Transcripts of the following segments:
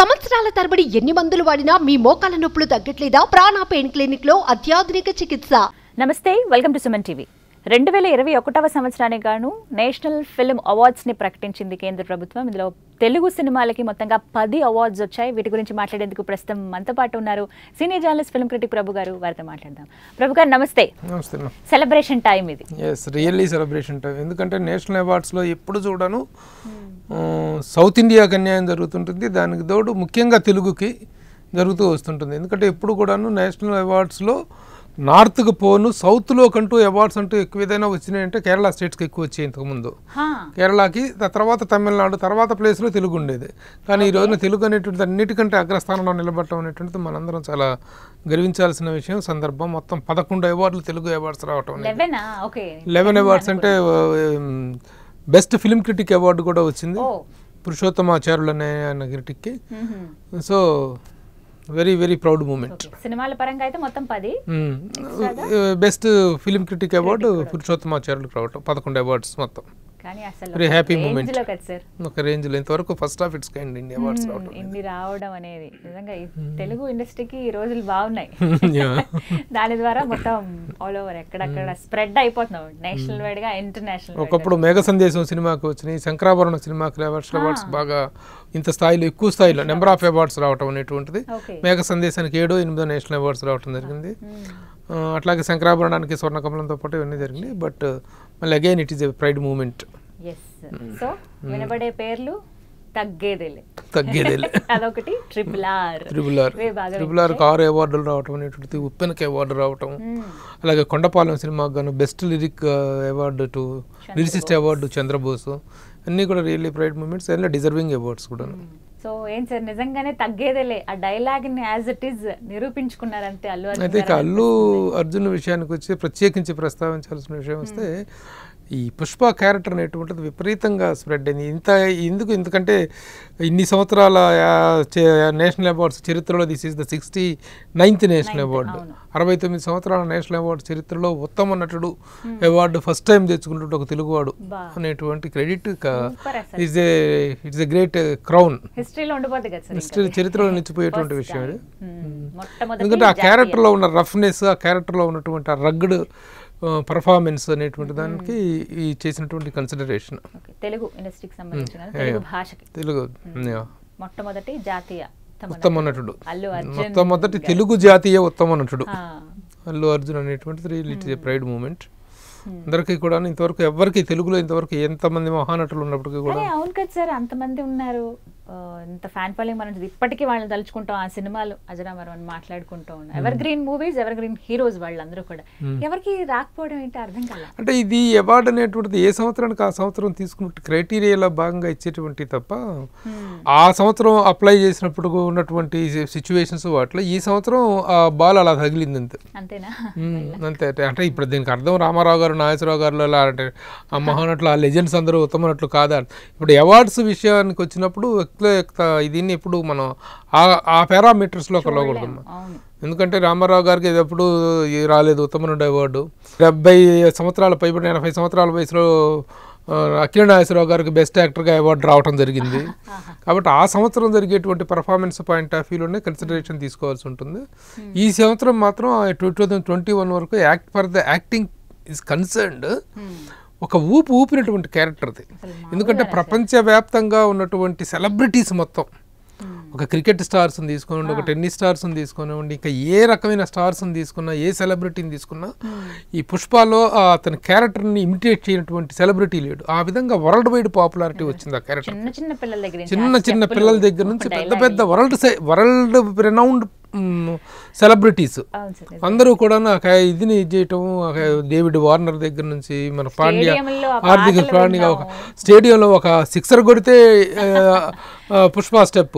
సంవత్సరాల తరబడి ఎన్ని మందులు వాడినా మీ మోకాల నొప్పులు తగ్గట్లేదా ప్రాణ పెయిన్ క్లినిక్ లో అత్యాధునిక చికిత్స నమస్తే వెల్కమ్ టు సుమన్ టీవీ రెండు వేల ఇరవై ఒకటవ సంవత్సరానికి గాను నేషనల్ ఫిల్మ్ అవార్డ్స్ని ప్రకటించింది కేంద్ర ప్రభుత్వం ఇందులో తెలుగు సినిమాలకి మొత్తంగా పది అవార్డ్స్ వచ్చాయి వీటి గురించి మాట్లాడేందుకు ప్రస్తుతం మనతో పాటు ఉన్నారు senior journalist film critic Prabhu గారు వారితో మాట్లాడదాం ప్రభు గారు నమస్తే నమస్తే సెలబ్రేషన్ టైం ఇది ఎస్ రియల్లీ సెలబ్రేషన్ టైం ఎందుకంటే నేషనల్ అవార్డ్స్లో ఎప్పుడు చూడను ఆ, సౌత్ ఇండియాకి అన్యాయం జరుగుతుంటుంది దానికి తోడు ముఖ్యంగా తెలుగుకి జరుగుతూ వస్తుంటుంది ఎందుకంటే ఎప్పుడు కూడాను నేషనల్ అవార్డ్స్లో నార్త్కి పోను సౌత్లో కంటూ అవార్డ్స్ అంటూ ఎక్కువ ఏదైనా వచ్చినాయంటే కేరళ స్టేట్స్కి ఎక్కువ వచ్చాయి ఇంతకుముందు హా, కేరళకి ద- తర్వాత తమిళనాడు తర్వాత ప్లేస్లో తెలుగు ఉండేది కానీ ఈ రోజున తెలుగు అనేటువంటిది అన్నిటికంటే అగ్రస్థానంలో నిలబడటం అనేటువంటిది మనందరం చాలా గర్వించాల్సిన విషయం సందర్భం మొత్తం పదకొండు అవార్డులు తెలుగు అవార్డ్స్ రావటం అనేది. లెవెనా ఓకే లెవెన్ అవార్డ్స్ అంటే బెస్ట్ ఫిల్మ్ క్రిటిక్ అవార్డు కూడా వచ్చింది ఓ పురుషోత్తమాచార్యులు అనే ఆయన క్రిటిక్కి hmm. So very very proud moment okay. సినిమాల పరంగా అయితే మొత్తం పది బెస్ట్ ఫిల్మ్ క్రిటిక్ అవార్డు పురుషోత్తమాచార్యులకు రావటం పదకొండు అవార్డ్స్ మొత్తం కానీ అసలు Very happy moment. రేంజ్లో కదా సార్ ఒక రేంజ్లో ఇంతవరకు first of its kind India awards రావటం ఇన్ని రావడం అనేది నిజంగా ఈ తెలుగు ఇండస్ట్రీకి ఈ రోజులు బాగున్నాయి Yeah. దాని ద్వారా మొత్తం ఆల్ ఓవర్ ఎక్కడక్కడ స్ప్రెడ్ అయిపోతున్నాం నేషనల్ వైడ్ గా ఇంటర్నేషనల్ ఒకప్పుడు మేఘ సందేశం సినిమాకి వచ్చినాయి శంకరాభరణం సినిమాకి అవార్డ్స్ అవార్డ్స్ బాగా ఇంత స్థాయిలో ఎక్కువ స్థాయిలో నెంబర్ ఆఫ్ అవార్డ్స్ రావటం అనేటువంటిది ఓకే మేఘ సందేశానికి ఏడో ఎనిమిదో నేషనల్ అవార్డ్స్ రావటం జరిగింది ఆ, అట్లాగే శంకరాభరణానికి స్వర్ణ కమలంతో పాటు ఇవన్నీ జరిగినాయి బట్ మళ్ళీ again it is a pride moment yes so వినబడే పేర్లు తగ్గేదేలే తగ్గేదేలే అదొకటి ట్రిపుల్ ఆర్ త్రిబుల్ ఆర్ ఇవే బాగా త్రిబుల్ ఆర్కి ఆరు అవార్డులు రావటం అనేటువంటిది ఉప్పెనకి అవార్డు రావటం మ్మ్. అలాగే కొండపాలెం సినిమాకు గాను best lyric award to lyricist award Chandrabose అన్నీ కూడా రియల్లీ ప్రైడ్ మూమెంట్స్ అన్నీ డిజర్వింగ్ అవార్డ్స్ కూడా సో ఏం సార్ నిజంగానే తగ్గేదేలే ఆ డైలాగ్ ని యాజ్ ఇట్ ఈస్ నిరూపించుకున్నారంతే అల్లు అర్జున్ అయితే ఇక గారు అల్లు అర్జున్ విషయానికి వచ్చి ప్రత్యేకించి ప్రస్తావించాల్సిన విషయం వస్తే ఈ పుష్ప క్యారెక్టర్ అనేటువంటిది విపరీతంగా స్ప్రెడ్ అయింది ఇంత ఎందుకు ఎందుకంటే ఇన్ని సంవత్సరాల ఆ, చే- నేషనల్ అవార్డ్స్ చరిత్రలో this is the sixty ninth national award అవును. అరవై తొమ్మిది సంవత్సరాల నేషనల్ అవార్డు చరిత్రలో ఉత్తమ నటుడు అవార్డు ఫస్ట్ టైం తెచ్చుకుంటుంటే ఒక తెలుగువాడు బా. అనేటువంటి క్రెడిట్ Super అసలు. Is a it's a great crown హిస్టరీలో ఉండిపోద్ది కదా సార్ హిస్టరీ చరిత్రలో నిలిచిపోయేటువంటి విషయం అది మొట్టమొదటి ఎందుకంటే ఆ క్యారెక్టర్లో ఉన్న రఫ్నెస్ ఆ క్యారెక్టర్లో ఉన్నటువంటి ఆ రగ్డ్ పర్ఫార్మెన్స్ అనేటువంటి దానికి ఈ చేసినటువంటి కన్సిడరేషన్ ఓకే, తెలుగు ఇండస్ట్రీకి సంబంధించిన తెలుగు భాషకి తెలుగు yeah. మొట్టమొదటి జాతీయ ఉత్తమ ఉత్తమ నటుడు అల్లు అర్జున్ మొట్టమొదటి తెలుగు జాతీయ ఉత్తమ నటుడు ఆ, అల్లు అర్జున్ అనేటువంటిది real it is pride moment అందరికీ కూడా ఇంతవరకు ఎవరికి తెలుగులో ఇంతవరకు ఎంతమంది మహానటులు ఉన్నప్పటికీ కూడా కానీ అవును కదా సార్ అంతమంది ఉన్నారు ఆ, ఇంత ఫ్యాన్ ఫాలోయింగ్ మనం ఇప్పటికీ వాళ్ళని తలుచుకుంటాం ఆ సినిమాలు అజరామరం అని మాట్లాడుకుంటూ ఉన్నాం ever green movies ever green heroes వాళ్ళందరూ కూడా ఎవరికి రాకపోవడం ఏంటి అర్థం కాల అంటే ఇది అవార్డు అనేటువంటిది ఏ సంవత్సరానికి ఆ సంవత్సరం తీసుకున్న క్రైటీరియాలో భాగంగా ఇచ్చేటువంటి తప్ప ఆ సంవత్సరం అప్లై చేసినప్పుడు ఉన్నటువంటి సిచ్యువేషన్స్ వాటిలో ఈ సంవత్సరం ఆ బాల్ అలా తగిలింది అంతే అంతేనా మ్మ్. అంతే అంటే- అంటే ఇప్పుడు దీనికి అర్థం రామారావు గారు నాగేశ్వరరావు గారు అలా అంటే ఆ మహానటులు ఆ లెజెండ్స్ అందరూ ఉత్తమ నటులు కాదా ఇప్పుడు అవార్డ్స్ విషయానికి వచ్చినప్పుడు ఎక్కువ ఎక్కువ దీన్ని ఎప్పుడు మనం ఆ ఆ పారామీటర్స్లో కలవకూడదు అవును ఎందుకంటే రామారావు గారికి ఇది ఎప్పుడు ఈ రాలేదు ఉత్తమ నటుడు అవార్డు డెబ్బై సంవత్సరాల పైబడిన ఎనభై సంవత్సరాల వయసులో ఆ, అఖిల నాగేశ్వరరావు గారికి బెస్ట్ యాక్టర్గా అవార్డు రావడం జరిగింది కాబట్టి ఆ సంవత్సరం జరిగేటువంటి పర్ఫార్మెన్స్ పాయింట్ ఆఫ్ వ్యూలోనే కన్సిడరేషన్ తీసుకోవాల్సి ఉంటుంది ఈ సంవత్సరం మాత్రం టూ థౌజండ్ ట్వంటీ వన్ వరకు act for the acting is concerned ఒక ఊపు ఊపినటువంటి క్యారెక్టర్ది ఎందుకంటే ప్రపంచవ్యాప్తంగా ఉన్నటువంటి సెలబ్రిటీస్ మొత్తం ఒక క్రికెట్ స్టార్స్ని తీసుకోండి ఒక టెన్నిస్ స్టార్స్ని తీసుకోనివ్వండి ఇంకా ఏ రకమైన స్టార్స్ని తీసుకున్నా ఏ సెలబ్రిటీని తీసుకున్నా ఈ పుష్పలో ఆ అతని క్యారెక్టర్ని ఇమిటేట్ చేయనటువంటి సెలబ్రిటీ లేడు ఆ విధంగా వరల్డ్ వైడ్ పాపులారిటీ వచ్చింది ఆ క్యారెక్టర్ చిన్న చిన్న పిల్లల దగ్గర నుంచి చిన్న ఆ చిన్న స్టెప్పులు, పిల్లల దగ్గర నుంచి ఒక పెద్ద dialogue. పెద్ద వరల్డ్ వరల్డ్ రెనౌండ్ సెలబ్రిటీస్ అవును సార్ నిజం. అందరూ కూడా నాకు ఆ ఇదిని ఇది చేయటం ఒక డేవిడ్ వార్నర్ దగ్గర నుంచి మన పాండ్య స్టేడియంలో ఆ ఆర్థిక పాటలు పాండ్య ఒక విన్నాము. స్టేడియంలో ఒక సిక్సర్ కొడితే ఆ, ఆ, పుష్ప స్టెప్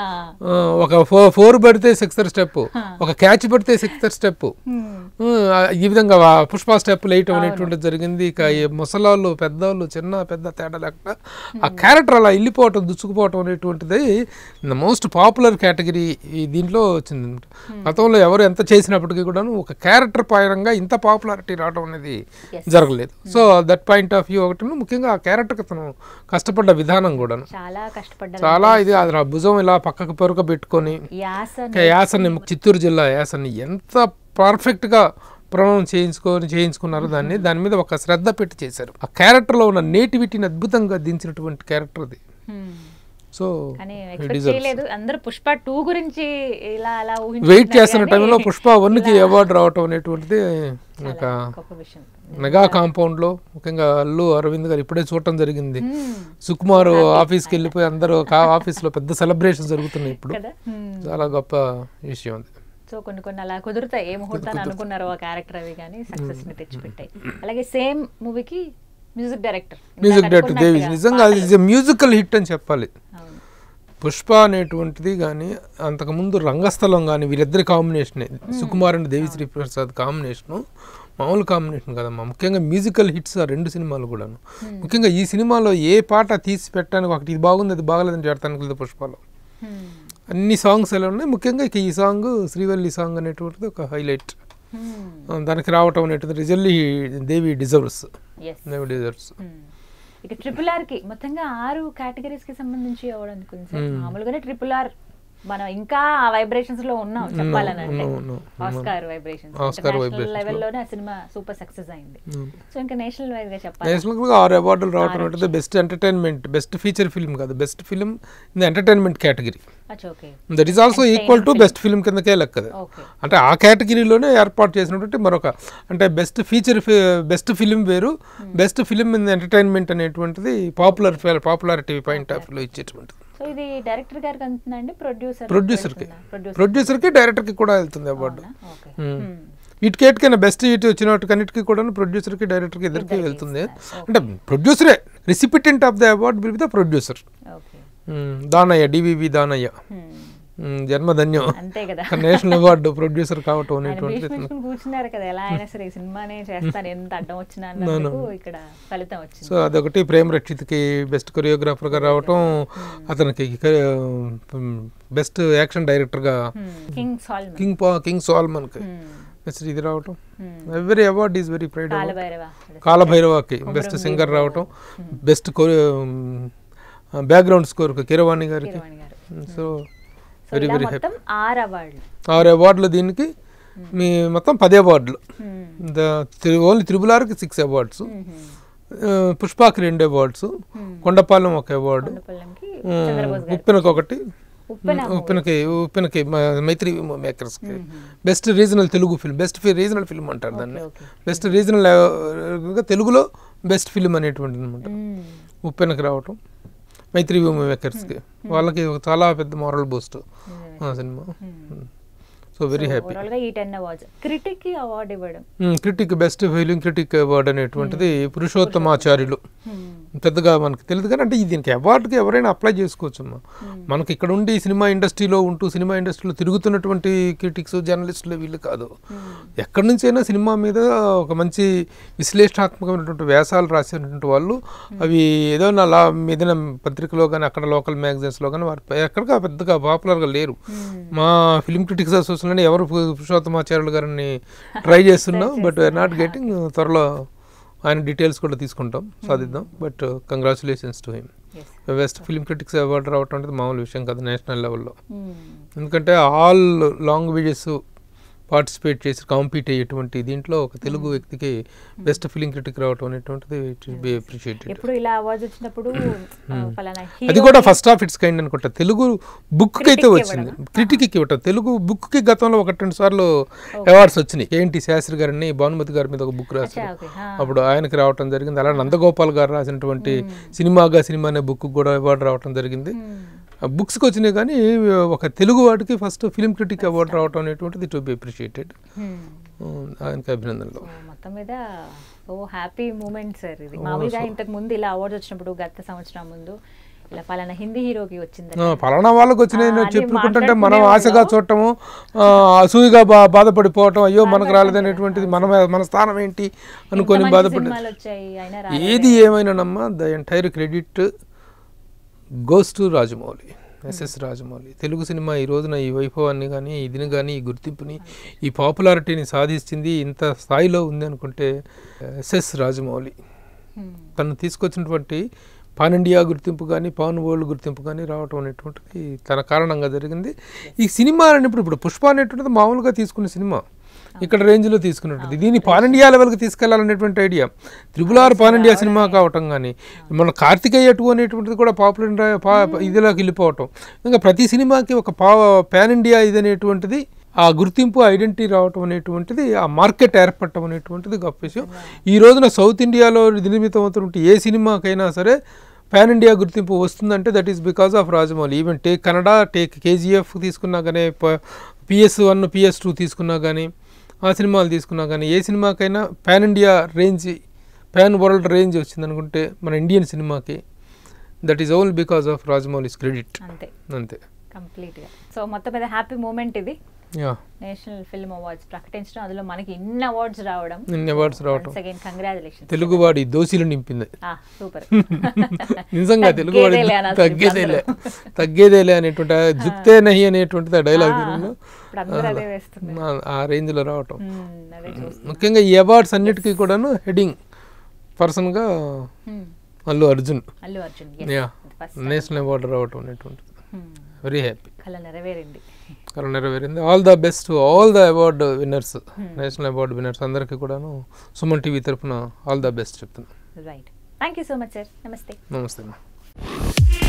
ఒక ఫోర్ ఫోర్ పడితే సిక్సర్ స్టెప్ ఒక క్యాచ్ పడితే సిక్సర్ స్టెప్ ఈ విధంగా ఆ పుష్ప స్టెప్ వేయటం అనేటువంటిది జరిగింది ఇక ఈ ముసలాళ్ళు పెద్దవాళ్ళు చిన్న పెద్ద తేడా లేకుండా ఆ క్యారెక్టర్ అలా వెళ్ళిపోవటం దుచ్చుకుపోవటం అనేటువంటిది ద మోస్ట్ పాపులర్ కేటగిరీ ఈ దీంట్లో వచ్చింది వచ్చింది అనమాట గతంలో ఎవరు ఎంత చేసినప్పటికీ కూడాను ఒక క్యారెక్టర్ పరంగా ఇంత పాపులారిటీ రావడం అనేది జరగలేదు so that point of view ఒకటి ముఖ్యంగా ఆ క్యారెక్టర్కి అతను కష్టపడ్డ విధానం కూడాను చాలా కష్టపడ్డారు చాలా ఇది అది ఆ భుజం ఇలా పక్కకు పెరుక పెట్టుకొని యాస ఇంకా యాసని చిత్తూరు జిల్లా యాసని ఎంత పర్ఫెక్ట్గా ప్రొనౌన్స్ చేయించుకొని చేయించుకున్నారు దాన్ని దాని మీద ఒక శ్రద్ధ పెట్టి చేశారు ఆ క్యారెక్టర్లో ఉన్న నేటివిటీని అద్భుతంగా దించినటువంటి క్యారెక్టర్ అది హ్మ్. సో కానీ ఎక్స్పెక్ట్ చేయలేదు అందరూ పుష్ప టూ గురించి ఇలా అలా వెయిట్ ఊహించుకున్నారు చేస్తున్న కానీ టైంలో పుష్ప వన్కి అవార్డు రావటం అనేటువంటిది ఒక చాలా గొప్ప విషయం మెగా కాంపౌండ్లో ముఖ్యంగా అల్లు అరవింద్ గారు ఇప్పుడే చూడటం జరిగింది హ్మ్. సుకుమార్ ఆఫీస్కి వెళ్ళిపోయి అందరూ కా- ఆఫీస్లో పెద్ద సెలబ్రేషన్ జరుగుతున్నాయి ఇప్పుడు కదా హ్మ్. చాలా గొప్ప విషయం అది సో కొన్ని కొన్ని అలా కుదురుతాయి ఏ ముహూర్తాన్ని అనుకున్నారో ఆ క్యారెక్టర్ అవి కానీ సక్సెస్ ని తెచ్చిపెట్టాయి అలాగే సేమ్ మూవీకి music director music director Devi నిజంగా అది మ్యూజికల్ హిట్ అని చెప్పాలి అవును పుష్ప అనేటువంటిది కానీ అంతకుముందు రంగస్థలం కానీ వీరిద్దరి combination Sukumar and Devi Sri Prasad combination మామూలు కాంబినేషన్ కదమ్మా ముఖ్యంగా మ్యూజికల్ హిట్స్ ఆ రెండు సినిమాలు కూడాను ముఖ్యంగా ఈ సినిమాలో ఏ పాట తీసి పెట్టడానికి ఒకటి ఇది బాగుంది అది బాగలేదని చెప్పడానికి లేదు పుష్పలో హ్మ్. అన్ని సాంగ్స్ ఎలా ఉన్నాయి ముఖ్యంగా ఇక ఈ సాంగ్ శ్రీవల్లి సాంగ్ అనేటువంటిది ఒక హైలైట్ హ్మ్. దానికి రావటం అనేటువంటిది రిజల్లీ Devi deserves yes Devi deserves hmm. ఇక ట్రిపుల్ ఆర్ కి మొత్తంగా ఆరు కేటగిరీస్ కి సంబంధించి అవ్వడం అనుకుంది సార్ మామూలుగానే ట్రిపుల్ ఆర్ మనం ఇంకా ఆ వైబ్రేషన్స్ లో ఉన్నాం చెప్పాలని అంటే ఉన్నాం, ఉన్నాం, ఆస్కార్ వైబ్రేషన్స్ Oscar vibrations లో. లెవెల్లోనే ఆ సినిమా సూపర్ సక్సెస్ అయింది సో ఇంకా నేషనల్ వైడ్ గా చెప్పాలి నేషనల్గా ఆరు అవార్డులు రావటం అంటే best entertainment best feature film కాదు best film in entertainment category అచ్చా okay that is also equal to best film కిందకే లెక్క అది. ఓకే అంటే ఆ కేటగిరీలోనే ఏర్పాటు చేసినటువంటి మరొక అంటే బెస్ట్ ఫీచర్ బెస్ట్ ఫిలిం వేరు బెస్ట్ ఫిలిం ఇన్ ఎంటర్టైన్మెంట్ అనేటువంటిది పాపులర్ పాపులారిటీ పాయింట్ ఆఫ్ వ్యూలో ఇచ్చేటువంటిది సో ఇది డైరెక్టర్ గారికి అందుతుందండి ప్రొడ్యూసర్ ప్రొడ్యూసర్కి ప్రొడ్యూసర్ ప్రొడ్యూసర్కి డైరెక్టర్కి కూడా వెళ్తుంది అవార్డు ఓకే వీటికేటికైనా బెస్ట్ ఇటు వచ్చినట్టుకన్నిటికీ కూడా ప్రొడ్యూసర్కి డైరెక్టర్కి ఇద్దరికి వెళ్తుంది అంటే ప్రొడ్యూసరే recipient of the award will be the producer okay Danayya DVV Danayya మ్, జన్మధన్యం అంతే కదా నేషనల్ అవార్డు ప్రొడ్యూసర్ కావటం ఆయన అనేటువంటిది భీష్మించుకుని కూర్చున్నారు కదా ఎలా అయినా సరే ఈ సినిమానే చేస్తాను ఎంత అడ్డం వచ్చినా అన్నందుకు ఇక్కడ ఫలితం వచ్చింది సో అదొకటి ప్రేమ్ రక్షిత్కి బెస్ట్ కొరియోగ్రాఫర్గా రావటం అతనికి బెస్ట్ యాక్షన్ డైరెక్టర్గా కింగ్ సాల్మన్ కింగ్ పా కింగ్ సాల్మన్కి బెస్ట్ ఇది రావటం every award is very pride Kaala Bhairava కాలభైరవకి బెస్ట్ సింగర్ రావటం బెస్ట్ బ్యాక్గ్రౌండ్ స్కోర్కి కిరవాణి గారికి కిరవాణి గారు సో సో వెరీ ఇలా వెరీ హ్యాపీ మొత్తం ఆరు అవార్డులు ఆరు అవార్డులు దీనికి మీ మొత్తం పది అవార్డులు ఓన్లీ త్రిబుల్ ఆర్కి సిక్స్ అవార్డ్స్ పుష్పాకి రెండు అవార్డ్స్ కొండపాలెం ఒక అవార్డు కొండపల్లంకి చంద్రబోస్ గారు ఉప్పెనకి ఒకటి ఉప్పెన ఉప్పెనకి ఉప్పెనకి మ- మైత్రి మేకర్స్కి best regional Telugu film best regional film అంటారు దాన్ని ఓకే బెస్ట్ రీజనల్ తెలుగులో బెస్ట్ ఫిల్మ్ అనేటువంటిది అనమాట ఉప్పెనకి రావటం మైత్రి మేకర్స్కి వాళ్ళకి ఒక చాలా పెద్ద మారల్ బూస్ట్ ఆ సినిమా సో వెరీ హ్యాపీ ఓవరాల్ గా ఈ టెన్ అవార్డ్స్ క్రిటిక్ కి అవార్డు ఇవ్వడం critic best film critic award అనేటువంటిది పురుషోత్తమాచార్యులు పెద్దగా మనకు తెలియదు కానీ అంటే దీనికి అవార్డుకి ఎవరైనా అప్లై చేసుకోవచ్చు అమ్మా మనకి ఇక్కడ ఉండి సినిమా ఇండస్ట్రీలో ఉంటూ సినిమా ఇండస్ట్రీలో తిరుగుతున్నటువంటి క్రిటిక్స్ జర్నలిస్టులు వీళ్ళు కాదు ఎక్కడి నుంచైనా సినిమా మీద ఒక మంచి విశ్లేషణాత్మకమైనటువంటి వ్యాసాలు రాసినటువంటి వాళ్ళు అవి ఏదో నా లా ఏదైనా పత్రికలో కానీ అక్కడ లోకల్ మ్యాగజైన్స్లో కానీ వారు ఎక్కడికా పెద్దగా పాపులర్గా లేరు మా ఫిలిం క్రిటిక్స్ అసోసియేషన్ ఎవరు పు- పురుషోత్తమాచార్యులు గారిని ట్రై చేస్తున్నాం బట్ వీఆర్ నాట్ గెటింగ్ త్వరలో ఆయన డీటెయిల్స్ కూడా తీసుకుంటాం సాధిద్దాం but congratulations to him yes best film critics award రావటం అనేది మామూలు విషయం కాదు నేషనల్ లెవెల్లో ఎందుకంటే ఆల్ లాంగ్వేజెస్ పార్టిసిపేట్ చేసి కాంపీట్ అయ్యేటువంటి దీంట్లో ఒక తెలుగు వ్యక్తికి బెస్ట్ ఫిలిం క్రిటిక్ రావటం అనేటువంటిది ఇట్ బి అప్రిషియేటెడ్ ఎప్పుడు ఇలా అవార్డ్స్ వచ్చినప్పుడు ఆ, ఫలానా అది hero కూడా ని- ఫస్ట్ ఆఫ్ ఇట్స్ కైండ్ అనుకుంటా తెలుగు బుక్ కి అయితే Critic వచ్చింది క్రిటిక్ కి ఇవ్వటం తెలుగు బుక్ కి గతంలో ఒకటి రెండు సార్లు అవార్డ్స్ వచ్చినాయి ఏంటి శాస్త్రి గారిని భానుమతి గారి మీద ఒక బుక్ అచ్చా, రాశారు ఓకే ఆ. అప్పుడు ఆయనకి రావటం జరిగింది అలా నందగోపాల్ గారు రాసినటువంటి సినిమాగా సినిమా అనే బుక్ కూడా అవార్డు రావటం జరిగింది మ్మ్. ఆ బుక్స్కి వచ్చినాయి కానీ ఒక తెలుగు వాడికి ఫస్ట్ ఫిలిం క్రిటిక్ అవార్డు రావటం అనేటువంటిది టు బి అప్రిషియేటెడ్ మ్మ్. ఆయనకి అభినందనలు సో మొత్తం మీద ఓ హ్యాపీ మూమెంట్ సార్ ఇది మామూలుగా ఇంతకు ముందు ఇలా అవార్డ్స్ వచ్చినప్పుడు గత సంవత్సరం ముందు ఇలా ఫలానా హిందీ హీరోకి వచ్చింది ఆ, ఫలానా వాళ్ళకి వచ్చినాయి ఆ, అది చెప్పుకుంటుంటే మనం మాట్లాడుకునే ఆశగా వాళ్ళం. చూడటము ఆ, అసూయగా బా బాధపడిపోవటం అయ్యో మనకు రాలేదనేటువంటిది మన మన స్థానం ఏంటి అనుకొని మంచి బాధపడి సినిమాలు వచ్చాయి అయినా రాలేదు. ఏది ఏమైనానమ్మా the entire credit goes to Rajamouli SS Rajamouli Telugu సినిమా ఈ రోజున ఈ వైభవాన్ని కానీ ఇదిని కానీ ఈ గుర్తింపుని ఈ పాపులారిటీని సాధించింది ఇంత స్థాయిలో ఉంది అనుకుంటే ఎస్ఎస్ రాజమౌళి Hmm. తను తీసుకొచ్చినటువంటి పాన్ ఇండియా గుర్తింపు కానీ పాన్ వరల్డ్ గుర్తింపు కానీ రావటం అనేటువంటిది తన కారణంగా జరిగింది ఈ సినిమా అనేప్పుడు ఇప్పుడు పుష్ప అనేటువంటిది మామూలుగా తీసుకున్న సినిమా ఇక్కడ రేంజ్లో తీసుకున్నట్టు దీన్ని పాన్ ఇండియా లెవెల్కి తీసుకెళ్లాలనేటువంటి idea triple R pan India సినిమా కావటం కానీ మన కార్తికేయ టూ అనేటువంటిది కూడా పాపులర్ పా ఇదిలోకి వెళ్ళిపోవటం ఇంకా ప్రతి సినిమాకి ఒక పా పాన్ ఇండియా ఇది అనేటువంటిది ఆ గుర్తింపు ఐడెంటిటీ రావటం అనేటువంటిది ఆ మార్కెట్ ఏర్పడటం అనేటువంటిది గొప్ప విషయం ఈ రోజున సౌత్ ఇండియాలో నిర్మితం అవుతున్న ఏ సినిమాకైనా సరే పాన్ ఇండియా గుర్తింపు వస్తుందంటే that is because of Rajamouli even take Kannada take KGF తీసుకున్నా కానీ పిఎస్ వన్ పిఎస్ టూ తీసుకున్నా కానీ ఆ సినిమాలు తీసుకున్నా కానీ ఏ సినిమాకైనా pan India range pan world range వచ్చిందనుకుంటే మన ఇండియన్ సినిమాకి that is only because of Rajamouli's credit అంతే అంతే కంప్లీట్గా సో మొత్తం మీద హ్యాపీ మూమెంట్ ఇది యా నేషనల్ ఫిల్మ్ అవార్డ్స్ ప్రకటించడం అందులో మనకి ఇన్ని అవార్డ్స్ రావడం ఇన్ని అవార్డ్స్ రావటం అగైన్ కంగ్రాచులేషన్ తెలుగువాడి దోశలు నింపింది సూపర్ నిజంగా తెలుగువాడి తగ్గేదేలే అనాల్సింది తగ్గేదేలే తగ్గేదేలే అనేటువంటి ఆ జుక్తే నహి అనేటువంటిది ఆ డైలాగ్ ఇప్పుడు అందరూ అదే వేస్తుంది ఆ రేంజ్లో రావటం Hmm, అదే చూస్తున్నాం ముఖ్యంగా ఈ అవార్డ్స్ అన్నిటికీ కూడాను హెడింగ్ పర్సన్గా Hmm. Allu Arjun Allu Arjun yeah national award రావటం అనేటువంటిది వెరీ హ్యాపీ కళ నెరవేరింది కళ నెరవేరింది all the best all the award winners national award winners అందరికీ కూడాను సుమన్ టీవీ తరఫున ఆల్ ద బెస్ట్ చెప్తున్నాను right thank you so much sir నమస్తే నమస్తే